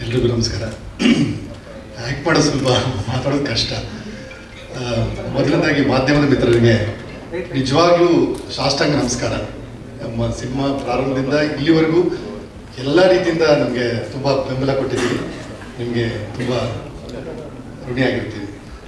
ಎಲ್ರಿಗೂ ನಮಸ್ಕಾರ ಆ್ಯಕ್ಟ್ ಮಾಡೋದು ಸ್ವಲ್ಪ ಮಾತಾಡೋದು ಕಷ್ಟ ಆ, ಮೊದಲನೇದಾಗಿ ಮಾಧ್ಯಮದ ಮಿತ್ರರಿಗೆ ನಿಜವಾಗ್ಲೂ ಸಾಷ್ಟಾಂಗ ನಮಸ್ಕಾರ ನಮ್ಮ ಸಿನಿಮಾ ಪ್ರಾರಂಭದಿಂದ ಇಲ್ಲಿವರೆಗೂ ಎಲ್ಲ ರೀತಿಯಿಂದ ನಮಗೆ ತುಂಬ ಬೆಂಬಲ ಕೊಟ್ಟಿದ್ದೀವಿ ನಿಮಗೆ ತುಂಬ ಋಣಿಯಾಗಿರ್ತೀವಿ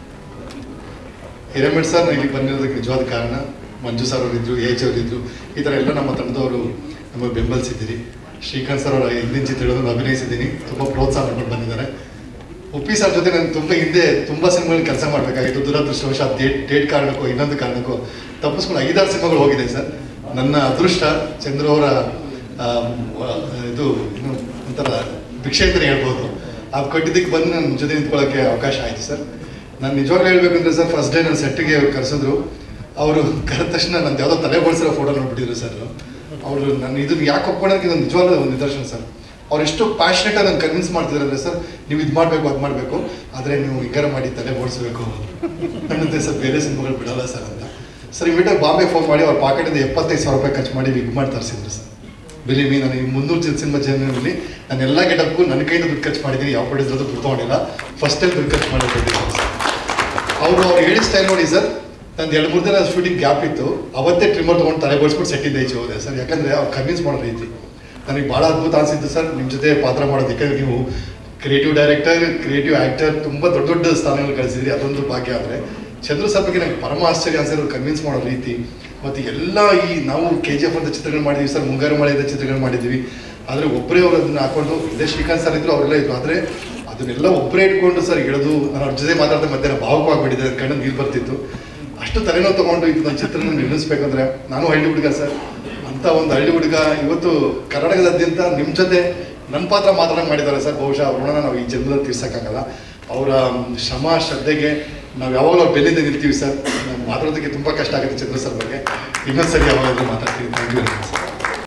ಹಿರೇಮಠ್ ಸರ್ ಇಲ್ಲಿಗೆ ಬಂದಿರೋದಕ್ಕೆ ನಿಜವಾದ ಕಾರಣ ಮಂಜು ಸರ್ ಅವರಿದ್ರು ಏಜ್ ಅವರಿದ್ರು ಈ ಥರ ಎಲ್ಲ ನಮ್ಮ ತಂಡದವರು ನಮಗೆ ಬೆಂಬಲಿಸಿದ್ದೀರಿ ಶ್ರೀಕಾಂತ್ ಸರ್ ಅವರ ಹಿಂದಿನ ಚಿತ್ರಗಳನ್ನು ಅಭಿನಯಿಸಿದ್ದೀನಿ ತುಂಬ ಪ್ರೋತ್ಸಾಹ ಮಾಡ್ಕೊಂಡು ಬಂದಿದ್ದಾರೆ ಉಪ್ಪಿ ಸರ್ ಜೊತೆ ನಾನು ತುಂಬ ಹಿಂದೆ ತುಂಬ ಸಿನಿಮಾಗಳು ಕೆಲಸ ಮಾಡಬೇಕಾಗಿತ್ತು ದುರದೃಷ್ಟವಶ ಡೇಟ್ ಡೇಟ್ ಕಾರಣಕ್ಕೋ ಇನ್ನೊಂದು ಕಾರಣಕ್ಕೋ ತಪ್ಪಿಸ್ಕೊಂಡು ಐದಾರು ಸಿನಿಮಾಗಳು ಹೋಗಿದೆ ಸರ್ ನನ್ನ ಅದೃಷ್ಟ ಚಂದ್ರು ಅವರ ಆ, ವ- ಇದು ಏನು ಒಂಥರ ಭಿಕ್ಷೆ ಅಂತಲೇ ಹೇಳ್ಬೋದು ಆ ಕೊಟ್ಟಿದ್ದಕ್ಕೆ ಬಂದು ನನ್ನ ಜೊತೆ ನಿಂತ್ಕೊಳ್ಳೋಕ್ಕೆ ಅವಕಾಶ ಆಯಿತು ಸರ್ ನಾನು ನಿಜವಾಗ್ಲೂ ಹೇಳ್ಬೇಕಂದ್ರೆ ಸರ್ ಫಸ್ಟ್ ಡೇ ನನ್ನ ಸೆಟ್ಟಿಗೆ ಕರೆಸಿದ್ರು ಅವರು ಕರೆದ ತಕ್ಷಣ ನಂದು ಯಾವುದೋ ತಲೆ ಬೋಳ್ಸಿರೋ ಫೋಟೋ ನೋಡ್ಬಿಟ್ಟಿದ್ರು ಸರ್ ಅವರು ನಾನು ಇದನ್ನು ಯಾಕೆ ಒಪ್ಕೊಳ್ಳೋದಕ್ಕೆ ಇದು ನಿಜವಾಗ್ಲೂ ಒಂದು ನಿದರ್ಶನ ಸರ್ ಅವ್ರು ಎಷ್ಟು ಪ್ಯಾಷನೇಟಾಗಿ ನಾನು ಕನ್ವಿನ್ಸ್ ಮಾಡ್ತಿದ್ದಾರೆ ಸರ್ ನೀವು ಇದು ಮಾಡಬೇಕು ಅದು ಮಾಡಬೇಕು ಆದರೆ ನೀವು ಇಗರ ಮಾಡಿ ತಲೆ ಬೋಡಿಸ್ಬೇಕು ನನ್ನಂತೆ ಸರ್ ಬೇರೆ ಸಿನಿಮಾಗಳು ಬಿಡಲ್ಲ ಸರ್ ಅಂತ ಸರ್ ಇಮಿಡಿಯೇಟ್ ಬಾಂಬೆ ಫೋನ್ ಮಾಡಿ ಅವ್ರ ಪಾಕೆಟಿಂದ ಎಪ್ಪತ್ತೈದು ಸಾವಿರ ರೂಪಾಯಿ ಖರ್ಚು ಮಾಡಿ ವಿಗ್ ಮಾಡಿ ತರಿಸಿದ್ರು ಸರ್ ಬಿಲೀವ್ ಮೀ ನಾನು ಈ ಮುನ್ನೂರು ಜನ ಸಿನಿಮಾ ಜರ್ನಿಯಲ್ಲಿ ನಾನು ಎಲ್ಲ ಗೆಟಪ್ಗೂ ನನ್ನ ಕೈಯಿಂದ ದುಡ್ಡು ಖರ್ಚು ಮಾಡಿದ್ದೀನಿ ಯಾವ ಪ್ರೊಡ್ಯೂಸರ್ ದುಡ್ಡು ತೊಗೊಂಡಿಲ್ಲ ಫಸ್ಟ್ ಟೈಮ್ ದುಡ್ಡು ಖರ್ಚು ಮಾಡಿಕೊಂಡಿದ್ದೀನಿ ಸರ್ ಅವರು ಅವ್ರು ಹೇಳಿದ ಸ್ಟೈಲ್ ನೋಡಿ ಸರ್ ನಂದು ಎರಡು ಮೂರು ದಿನ ಶೂಟಿಂಗ್ ಗ್ಯಾಪ್ ಇತ್ತು ಅವತ್ತೇ ಟ್ರಿಮ್ಮರ್ ತೊಗೊಂಡು ತಲೆ ಬೋಳ್ಸ್ಬಿಟ್ಟು ಸೆಟ್ಟಿಂದ ಈಚೆ ಹೋದೆ ಸರ್ ಯಾಕಂದರೆ ಅವ್ರು ಕನ್ವಿನ್ಸ್ ಮಾಡೋ ರೀತಿ ನನಗೆ ಭಾಳ ಅದ್ಭುತ ಅನಿಸಿದ್ದು ಸರ್ ನಿಮ್ಮ ಜೊತೆ ಪಾತ್ರ ಮಾಡೋದು ಯಾಕಂದ್ರೆ ನೀವು ಕ್ರಿಯೇಟಿವ್ ಡೈರೆಕ್ಟರ್ ಕ್ರಿಯೇಟಿವ್ ಆ್ಯಕ್ಟರ್ ತುಂಬ ದೊಡ್ಡ ದೊಡ್ಡ ಸ್ಥಾನಗಳು ಕಳಿಸಿದ್ರಿ ಅದೊಂದು ಭಾಗ್ಯ ಆದರೆ ಚಂದ್ರು ಸರ್ ಬಗ್ಗೆ ನಂಗೆ ಪರಮ ಆಶ್ಚರ್ಯ ಅನ್ಸಿರೋದು ಕನ್ವಿನ್ಸ್ ಮಾಡೋ ರೀತಿ ಮತ್ತು ಎಲ್ಲ ಈ ನಾವು ಕೆ ಜಿ ಎಫ್ ಅಂತ ಚಿತ್ರಗಳು ಮಾಡಿದ್ವಿ ಸರ್ ಮುಂಗಾರು ಮಳೆಯಿಂದ ಚಿತ್ರಗಳು ಮಾಡಿದ್ವಿ ಆದರೆ ಒಬ್ಬರೇ ಅವರು ಅದನ್ನ ಹಾಕೊಂಡು ಇದೇ ಶ್ರೀಕಾಂತ್ ಸರ್ ಇದ್ರು ಅವರೆಲ್ಲ ಇದ್ರು ಆದರೆ ಅದನ್ನೆಲ್ಲ ಒಬ್ಬರೇ ಇಟ್ಕೊಂಡು ಸರ್ ಹಿಡಿದು ನಾನು ಅವ್ರ ಜೊತೆ ಮಾತಾಡ್ತಾ ಮಧ್ಯಾಹ್ನ ಭಾವಕವಾಗಿಬಿಟ್ಟಿದೆ ಕಣ್ಣು ನೀರು ಬರ್ತಿತ್ತು ಅಷ್ಟು ತಲೆನೋವು ತೊಗೊಂಡು ಇದು ನನ್ನ ಚಿತ್ರನ ನಿಲ್ಲಿಸ್ಬೇಕಂದ್ರೆ ನಾನು ಹಳ್ಳಿ ಹುಡುಗ ಸರ್ ಅಂತ ಒಂದು ಹಳ್ಳಿ ಹುಡುಗ ಇವತ್ತು ಕರ್ನಾಟಕದಾದ್ಯಂತ ನಿಮ್ಮ ಜೊತೆ ನನ್ನ ಪಾತ್ರ ಮಾತಾಡಂಗೆ ಮಾಡಿದ್ದಾರೆ ಸರ್ ಬಹುಶಃ ಅವ್ರ ಋಣನ ನಾವು ಈ ಜನ್ಮದಲ್ಲಿ ತೀರ್ಸೋಕ್ಕಾಗಲ್ಲ ಅವರ ಶ್ರಮ ಶ್ರದ್ಧೆಗೆ ನಾವು ಯಾವಾಗಲೂ ಅವ್ರ ಬೆನ್ನಿಂದ ನಿಲ್ತೀವಿ ಸರ್ ನಾವು ಮಾತಾಡೋದಕ್ಕೆ ತುಂಬ ಕಷ್ಟ ಆಗುತ್ತೆ ಚಂದ್ರ ಸರ್ ಬಗ್ಗೆ ಇನ್ನೊಂದು ಸರಿ ಯಾವಾಗಾದ್ರೂ ಮಾತಾಡ್ತೀವಿ thank you very much sir